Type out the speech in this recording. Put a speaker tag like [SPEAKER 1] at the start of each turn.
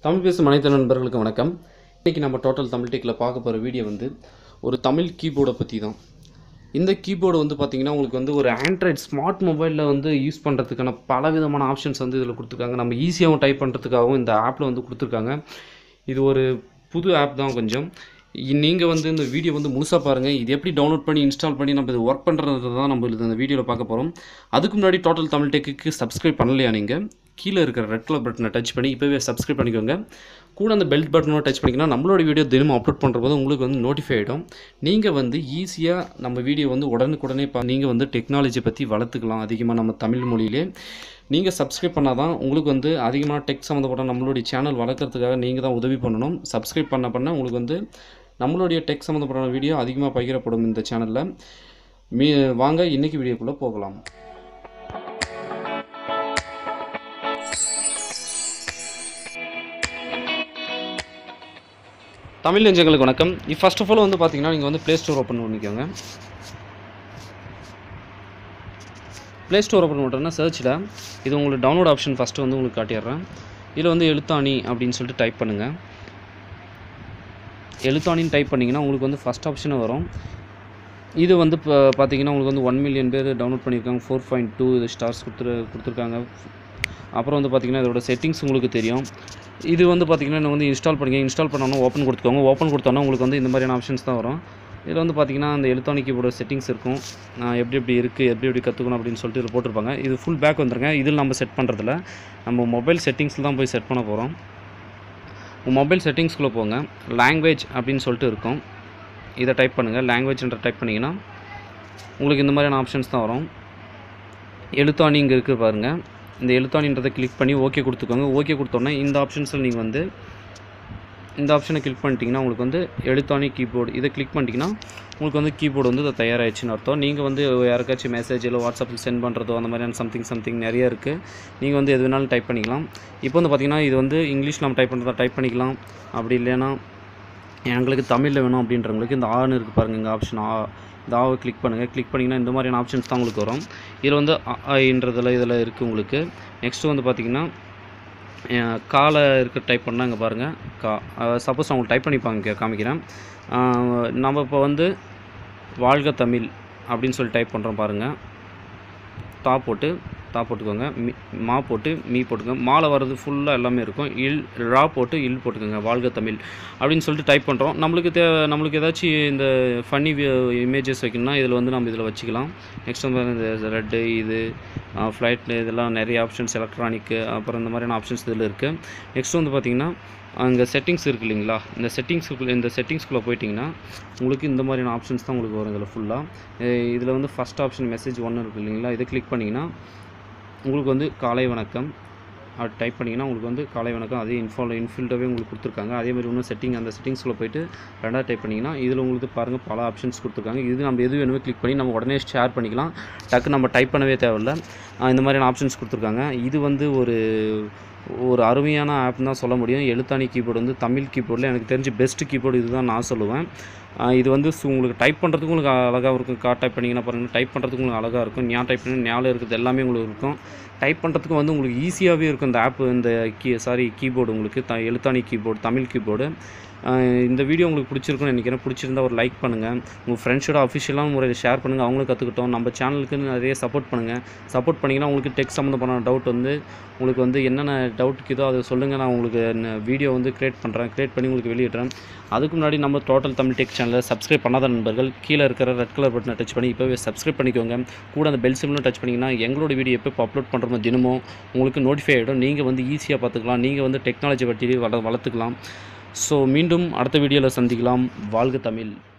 [SPEAKER 1] தமிழ் பேசும் அனைத்து நண்பர்களுக்கும் வணக்கம் இன்றைக்கி நம்ம டோட்டல் தமிழ் டெக்கில் பார்க்க போகிற வீடியோ வந்து ஒரு தமிழ் கீபோர்டை பற்றி தான் இந்த கீபோர்டு வந்து பார்த்திங்கன்னா உங்களுக்கு வந்து ஒரு ஆண்ட்ராய்ட் ஸ்மார்ட் மொபைலில் வந்து யூஸ் பண்ணுறதுக்கான பல விதமான ஆப்ஷன்ஸ் வந்து இதில் கொடுத்துருக்காங்க நம்ம ஈஸியாகவும் டைப் பண்ணுறதுக்காகவும் இந்த ஆப்பில் வந்து கொடுத்துருக்காங்க இது ஒரு புது ஆப் தான் கொஞ்சம் நீங்கள் வந்து இந்த வீடியோ வந்து முழுசாக பாருங்கள் இது எப்படி டவுன்லோட் பண்ணி இன்ஸ்டால் பண்ணி நம்ம இது ஒர்க் பண்ணுறது தான் நம்ம இது இந்த வீடியோவில் பார்க்க போகிறோம் அதுக்கு முன்னாடி டோட்டல் தமிழ் டெக்குக்கு சப்ஸ்கிரைப் பண்ணலையா நீங்கள் கீழே இருக்கிற ரெட் கலர் பட்டனை டச் பண்ணி இப்போவே சப்ஸ்கிரைப் பண்ணிக்கோங்க கூட அந்த பெல் பட்டனும் டச் பண்ணிங்கன்னா நம்மளோட வீடியோ தினமும் அப்லோட் பண்ணுற போது உங்களுக்கு வந்து நோட்டிஃபை ஆகிடும் நீங்கள் வந்து ஈஸியாக நம்ம வீடியோ வந்து உடனுக்குடனே பா நீங்கள் வந்து டெக்னாலஜி பற்றி வளர்த்துக்கலாம் அதிகமாக நம்ம தமிழ் மொழியிலே நீங்கள் சப்ஸ்கிரைப் பண்ணால் தான் உங்களுக்கு வந்து அதிகமாக டெக் சம்மந்தப்பட்ட நம்மளுடைய சேனல் வளர்க்குறதுக்காக நீங்கள் தான் உதவி பண்ணணும் சப்ஸ்கிரைப் பண்ண பண்ண உங்களுக்கு வந்து நம்மளுடைய டெக் சம்மந்தப்பட்ட வீடியோ அதிகமாக பகிரப்படும் இந்த சேனலில் மீ வாங்க இன்றைக்கி வீடியோக்குள்ளே போகலாம் தமிழ் நெஞ்சங்களுக்கு வணக்கம் இப்போ ஃபர்ஸ்ட் ஆஃப் ஆல் வந்து பார்த்தீங்கன்னா நீங்கள் வந்து ப்ளே ஸ்டோர் ஓப்பன் பண்ணிக்கோங்க ப்ளே ஸ்டோர் ஓப்பன் பண்ணுறேன்னா சர்ச்சில் இது உங்களுக்கு டவுன்லோட் ஆப்ஷன் ஃபஸ்ட்டு வந்து உங்களுக்கு காட்டிடுறேன் இதில் வந்து எழுத்தாணி அப்படின்னு சொல்லிட்டு டைப் பண்ணுங்கள் எழுத்தாணின்னு டைப் பண்ணிங்கன்னா உங்களுக்கு வந்து ஃபஸ்ட் ஆப்ஷனே வரும் இது வந்து இப்போ பார்த்தீங்கன்னா உங்களுக்கு வந்து ஒன் மில்லியன் பேர் டவுன்லோட் பண்ணியிருக்காங்க ஃபோர் பாயிண்ட் டூ ஸ்டார்ஸ் கொடுத்துரு கொடுத்துருக்காங்க அப்புறம் வந்து பார்த்தீங்கன்னா இதோட செட்டிங்ஸ் உங்களுக்கு தெரியும் இது வந்து பார்த்தீங்கன்னா நீங்கள் வந்து இன்ஸ்டால் பண்ணிங்க இன்ஸ்டால் பண்ணணும் ஓப்பன் கொடுத்துக்கோங்க ஓப்பன் கொடுத்தோன்னா உங்களுக்கு வந்து இந்த மாதிரியான ஆப்ஷன்ஸ் தான் வரும் இதில் வந்து பார்த்தீங்கன்னா அந்த எலக்ட்ரானிக் கீபோர்டு செட்டிங்ஸ் இருக்கும் நான் எப்படி எப்படி இருக்குது எப்படி எப்படி கற்றுக்கணும் அப்படின்னு சொல்லிட்டு இதில் போட்டிருப்பாங்க இது ஃபுல் பேக் வந்துருங்க இதில் நம்ம செட் பண்ணுறதில்ல நம்ம மொபைல் செட்டிங்ஸில் தான் போய் செட் பண்ண போகிறோம் மொபைல் செட்டிங்ஸ்குள்ளே போங்க லாங்குவேஜ் அப்படின்னு சொல்லிட்டு இருக்கும் இதை டைப் பண்ணுங்கள் லாங்குவேஜ்ன்ற டைப் பண்ணிங்கன்னா உங்களுக்கு இந்த மாதிரியான ஆப்ஷன்ஸ் தான் வரும் எழுத்தாணி இங்கே இருக்குது பாருங்கள் இந்த எழுத்தாணின்றதை கிளிக் பண்ணி ஓகே கொடுத்துக்கோங்க ஓகே கொடுத்தோன்னே இந்த ஆப்ஷன்ஸில் நீங்கள் வந்து இந்த ஆப்ஷனை கிளிக் பண்ணிட்டீங்கன்னா உங்களுக்கு வந்து எழுத்தாணி கீபோர்டு இதை கிளிக் பண்ணிட்டீங்கன்னா உங்களுக்கு வந்து கீபோர்டு வந்து இது தயாராகிடுச்சுன்னு அர்த்தம் நீங்கள் வந்து யாருக்காச்சும் மெசேஜ் இல்லை வாட்ஸ்அப்பில் சென்ட் பண்ணுறதோ அந்த மாதிரியான சம்திங் சம்திங் நிறைய இருக்குது நீங்கள் வந்து எது வேணாலும் டைப் பண்ணிக்கலாம் இப்போ வந்து பார்த்திங்கன்னா இது வந்து இங்கிலீஷில் நம்ம டைப் பண்ணுறதா டைப் பண்ணிக்கலாம் அப்படி இல்லைன்னா எங்களுக்கு தமிழில் வேணும் அப்படின்றவங்களுக்கு இந்த ஆன்னு இருக்குது பாருங்கள் இங்கே ஆப்ஷன் ஆ இந்த ஆவை கிளிக் பண்ணுங்கள் கிளிக் பண்ணிங்கன்னா இந்த மாதிரியான ஆப்ஷன்ஸ் தான் உங்களுக்கு வரும் இதில் வந்து ஐன்றதில் இதில் இருக்குது உங்களுக்கு நெக்ஸ்ட்டு வந்து பார்த்திங்கன்னா காலை இருக்க டைப் பண்ணால் இங்கே பாருங்கள் கா சப்போஸ் அவங்க டைப் பண்ணிப்பாங்க காமிக்கிறேன் நம்ம இப்போ வந்து வாழ்க தமிழ் அப்படின்னு சொல்லி டைப் பண்ணுறோம் பாருங்கள் தா போட்டு தா போட்டுக்கோங்க மீ மா போட்டு மீ போட்டுக்கோங்க மாலை வர்றது ஃபுல்லாக எல்லாமே இருக்கும் இல் ரா போட்டு இல் போட்டுக்கோங்க வாழ்க தமிழ் அப்படின்னு சொல்லிட்டு டைப் பண்ணுறோம் நம்மளுக்கு தே நம்மளுக்கு ஏதாச்சும் இந்த ஃபன்னி இமேஜஸ் வைக்கணும்னா இதில் வந்து நம்ம இதில் வச்சுக்கலாம் நெக்ஸ்ட் வந்து இந்த ரெட்டு இது ஃப்ளைட் இதெல்லாம் நிறைய ஆப்ஷன்ஸ் எலக்ட்ரானிக்கு அப்புறம் இந்த மாதிரியான ஆப்ஷன்ஸ் இதில் இருக்குது நெக்ஸ்ட் வந்து பார்த்திங்கன்னா அங்கே செட்டிங்ஸ் இருக்குது இல்லைங்களா இந்த செட்டிங்ஸுக்குள்ளே இந்த செட்டிங்ஸ்குள்ளே போயிட்டிங்கன்னா உங்களுக்கு இந்த மாதிரியான ஆப்ஷன்ஸ் தான் உங்களுக்கு வரும் இதில் ஃபுல்லாக இதில் வந்து ஃபஸ்ட் ஆப்ஷன் மெசேஜ் ஒன்று இருக்குது இல்லைங்களா இதை கிளிக் பண்ணிங்கன்னா உங்களுக்கு வந்து காலை வணக்கம் அது டைப் பண்ணிங்கன்னா உங்களுக்கு வந்து காலை வணக்கம் அதே இன்ஃபால் இன்ஃபில்டாகவே உங்களுக்கு கொடுத்துருக்காங்க அதே மாதிரி இன்னும் செட்டிங் அந்த செட்டிங்ஸ்குள்ளே போயிட்டு ரெண்டாவது டைப் பண்ணிங்கன்னா இதில் உங்களுக்கு பாருங்கள் பல ஆப்ஷன்ஸ் கொடுத்துருக்காங்க இது நம்ம எது வேணுமோ கிளிக் பண்ணி நம்ம உடனே ஷேர் பண்ணிக்கலாம் டக்கு நம்ம டைப் பண்ணவே தேவையில்ல இந்த மாதிரியான ஆப்ஷன்ஸ் கொடுத்துருக்காங்க இது வந்து ஒரு ஒரு அருமையான ஆப்னு தான் சொல்ல முடியும் எழுத்தாணி கீபோர்டு வந்து தமிழ் கீபோர்டில் எனக்கு தெரிஞ்சு பெஸ்ட்டு கீபோர்டு இதுதான் நான் சொல்லுவேன் இது வந்து உங்களுக்கு டைப் பண்ணுறதுக்கு உங்களுக்கு அழகாக இருக்கும் கா டைப் பண்ணிங்கன்னா பாருங்கள் டைப் பண்ணுறதுக்கு உங்களுக்கு அழகாக இருக்கும் ஞா டைப் பண்ணி ஞாபகம் இருக்கிறது எல்லாமே உங்களுக்கு இருக்கும் டைப் பண்ணுறதுக்கு வந்து உங்களுக்கு ஈஸியாகவே இருக்கும் இந்த ஆப்பு இந்த கீ சாரி கீபோர்டு உங்களுக்கு the Ezhuthani keyboard Tamil keyboard இந்த வீடியோ உங்களுக்கு பிடிச்சிருக்குன்னு நினைக்கிறேன் பிடிச்சிருந்தா ஒரு லைக் பண்ணுங்கள் உங்கள் ஃப்ரெண்ட்ஸோட அஃபிஷியலான முறையில் ஷேர் பண்ணுங்கள் அவங்களும் கற்றுக்கிட்டோம் நம்ம சேனலுக்கு நிறைய சப்போர்ட் பண்ணுங்கள் சப்போர்ட் பண்ணிங்கன்னா உங்களுக்கு டெக் சம்மந்தமான டவுட் வந்து உங்களுக்கு வந்து என்னென்ன டவுட்டுக்கு இதோ அதை சொல்லுங்கள் நான் உங்களுக்கு வீடியோ வந்து க்ரியேட் பண்ணுறேன் க்ரியேட் பண்ணி உங்களுக்கு வெளியிடுறேன் அதுக்கு முன்னாடி நம்ம டோட்டல் தமிழ் டெக் சேனலை சப்ஸ்கிரைப் பண்ணாத நண்பர்கள் கீழே இருக்கிற ரெட் கலர் பட்டனை டச் பண்ணி இப்போவே சப்ஸ்கிரைப் பண்ணிக்கோங்க கூட அந்த பெல் சிம்லும் டச் பண்ணிங்கன்னா எங்களோட வீடியோ எப்போ அப்லோட் பண்ணுறோமோ தினமும் உங்களுக்கு நோட்டிஃபை ஆகிடும் நீங்கள் வந்து ஈஸியாக பார்த்துக்கலாம் நீங்கள் வந்து டெக்னாலஜி பற்றி வள வளர்த்துக்கலாம் ஸோ மீண்டும் அடுத்த வீடியோவில் சந்திக்கலாம் வாழ்க தமிழ்